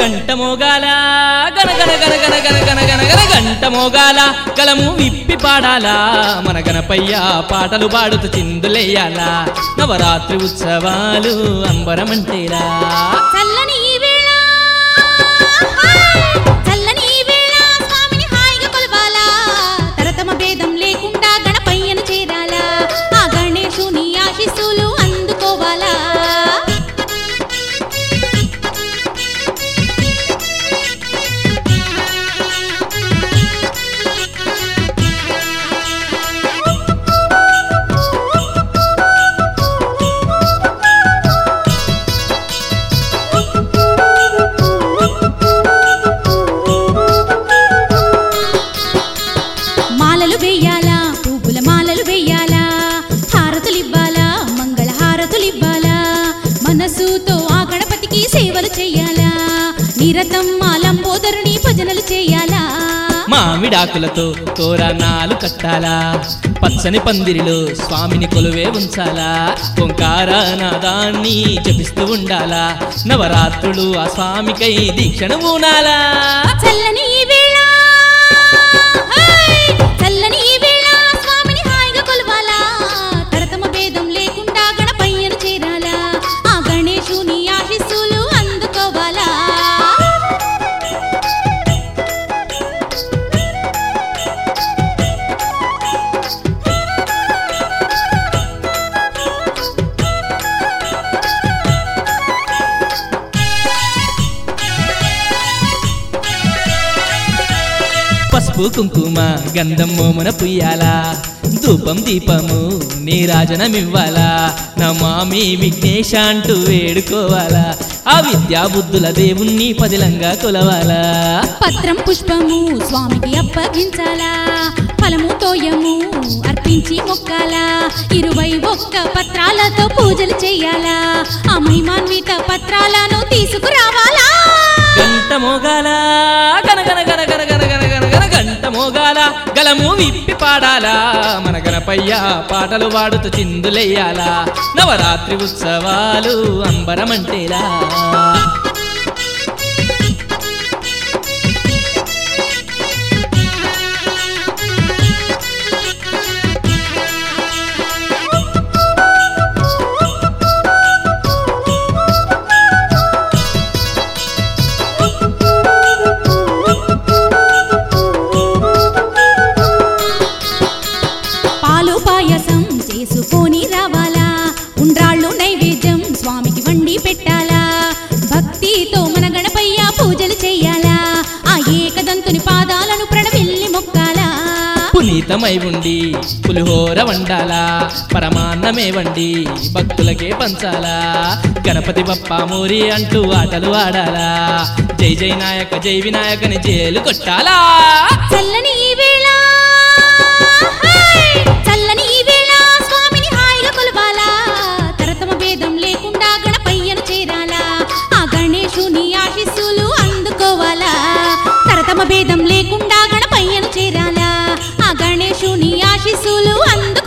గంట మోగాల గన గన గన గన గన గన గన గన గంట మోగాల కలము విప్పి పాడాలా మన గణపయ్య పాటలు పాడుతూ చిందులేయాలా నవరాత్రి ఉత్సవాలు అంబరమంటేలా చల్లని ఈ వేళ చల్లని ఈ వేళ స్వామిని హాయిగా కొలవాలా తరతమ భేదం లేకుండా గణపయ్యను చేరాలా ఆ గణేశుని ఆశీస్సులు అందుకోవాలా మాలలు వేయాలా పువ్వుల మాలలు వేయాలా హారతులు ఇవ్వాలా మంగళ హారతులు ఇవ్వాలా మనసుతో ఆ గణపతికి సేవలు చెయ్యాలా నిరతం మా లంబోదరుని భజనలు చేయాలా మామిడాకులతో తోరణాలు కట్టాలా పచ్చని పందిరిలో స్వామిని కొలువే ఉంచాలా ఓంకార నాదాన్ని జపిస్తూ ఉండాలా నవరాత్రులు ఆ స్వామికై దీక్షను ఊనాలా చల్లని ఈ వేళ హై! చల్లని ఈ వేళ స్వామిని హాయిగా కొలవాలా తరతమ భేదం లేకుండా గణపయ్యను చేరాలా ఆ గణేశుని ఆశీస్సులు అందుకోవాలా పసుపు కుంకుమ గంధం మోమున పుయ్యాలా ధూపం దీపము నీరాజనమివ్వాలా నమామి విఘ్నేశ అంటూ వేడుకోవాలా ఆ విద్యా బుద్ధుల దేవుణ్ణి పదిలంగా కొలవాలా పత్రం పుష్పము స్వామికి అప్పగించాలా ఫలము తోయము అర్పించి మొక్కాలా ఇరవై ఒక్క పత్రాలతో పూజలు చేయాలా ఆ మహిమాన్విత పత్రాలను తీసుకురావాలా గంట మోగాల గన గన గన గన గన గన గన గన గంట మోగాల గలము విప్పి పాడాలా మన గణపయ్య పాటలు పాడుతూ చిందులెయ్యాలా నవరాత్రి ఉత్సవాలు అంబరమంటేలా పాలు పాయసం చేసుకొని రావాలా ఉండ్రాళ్ళు నైవేద్యం స్వామికి వండి పెట్టాలా భక్తితో మన గణపయ్య పూజలు చేయాలా ఆ ఏకదంతుని పాదాలను ప్రణవిల్లి మొక్కాలా పునీతమై ఉండి పులిహోర వండాలా పరమాన్నమే వండి భక్తులకే పంచాలా గణపతి బప్ప మోరి అంటూ ఆటలు ఆడాలా జై జై నాయక జై వినాయకని జైలు కొట్టాలా చల్లని ఈ వేళ హై! చల్లని ఈ వేళ స్వామిని హాయిగా కొలవాలా తరతమ భేదం లేకుండా గణపయ్యను చేరాలా ఆ గణేశుని ఆశీస్సులు అందుకోవాలా తరతమ భేదం లేకుండా గణపయ్యను చేరాలా ఆ గణేశుని ఆశీస్సులు అందుకోవాలా